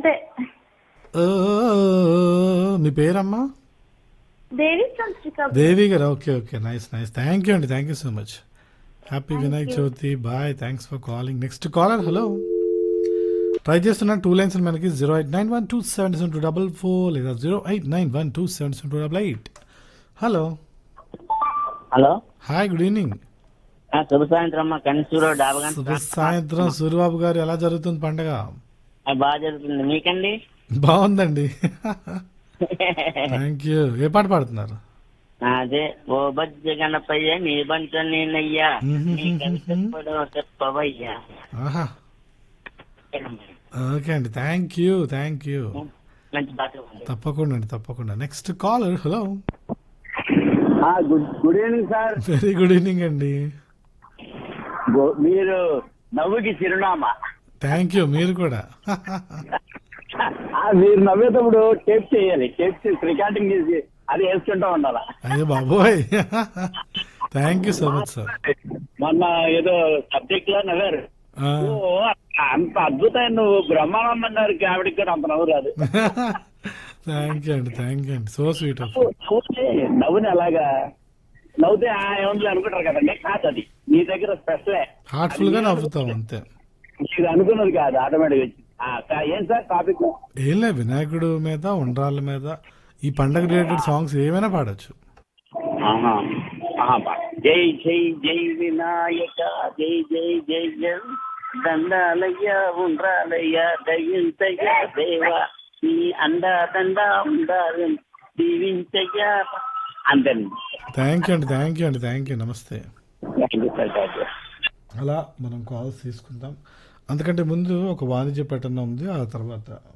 అంతే ఓ, మీ పేరమ్మా దేవి from Srikakulam Devi garu okay okay nice nice thank you అండి thank you so much happy Vinayak Chavithi bye thanks for calling next caller hello try చేస్తున్న two lines మనకి zero eight nine one two seven seven two double four లేదా zero eight nine one two seven seven two double eight hello hello hi good evening ఆ, శుభ సాయంత్రం అమ్మా కనిసూరు డాబగంట శుభ సాయంత్రం సూర్యబాబు గారు ఎలా జరుగుతుంది పండగ బాగా జరుగుతుంది మీకండి బాగుందండి థ్యాంక్ యూ ఏ పాట పాడుతున్నారు అదే ఓ బజ్జ గణపయ్య నీ బంట నేనయ్యా నీకని చెప్పడం చెప్పవయ్యా ఆహా ఓకే అండి థ్యాంక్ యూ థ్యాంక్ యూ మంచి బాగా ఉంది తప్పకుండా అండి తప్పకుండా next caller hello good good evening sir very good evening అండి గో- మీరు నవ్వుకి చిరునామా థ్యాంక్ యూ మీరు కూడా ఆ, మీరు నవ్వేటప్పుడు టేప్ చేయాలి టేప్ చేసి రికార్డింగ్ చేసి అది వేసుకుంటూ ఉండాలా అయ్యో బాబోయ్ thank you so much sir మొన్న ఏదో సబ్జెక్ట్ లో నవ్వారు ఓ, అంత అద్భుతమైన నువ్వు బ్రహ్మానందం గారికి ఆవిడకి కూడా అంత నవ్వు రాదు థ్యాంక్ యూ అండి థ్యాంక్ యూ అండి సో స్వీట్ ఆఫ్ చూస్తే నవ్వుని అలాగా నవ్వుతే ఆ ఏముంది అనుకుంటారు కదండి కాదు అది మీ దగ్గర స్పెషలే హార్ట్ఫుల్ గా నవ్వుతాం అంతే మీరు అనుకున్నది కాదు ఆటోమేటిక్ వచ్చి ఆ, కా- ఏం సార్ టాపిక్ ఏం లేదు వినాయకుడు మీద ఉండ్రాళ్ళ మీద ఈ పండగ రిలేటెడ్ సాంగ్స్ ఏమైనా పాడొచ్చు ఆహా. ఆహా, బా. జై జై జై వినాయక జై జై జై జై దండాలయ్య ఉండ్రాలయ్య దయించయ్య దేవా నీ అండా దండా ఉండాలి దీవించయ్య అంతేనండి థ్యాంక్ యూ అండి థ్యాంక్ యూ అండి థ్యాంక్ యూ నమస్తే thank you sir thank you అలా మనం కాల్స్ తీసుకుందాం అందుకంటే ముందు ఒక వాణిజ్య ప్రకటన ఉంది ఆ తర్వాత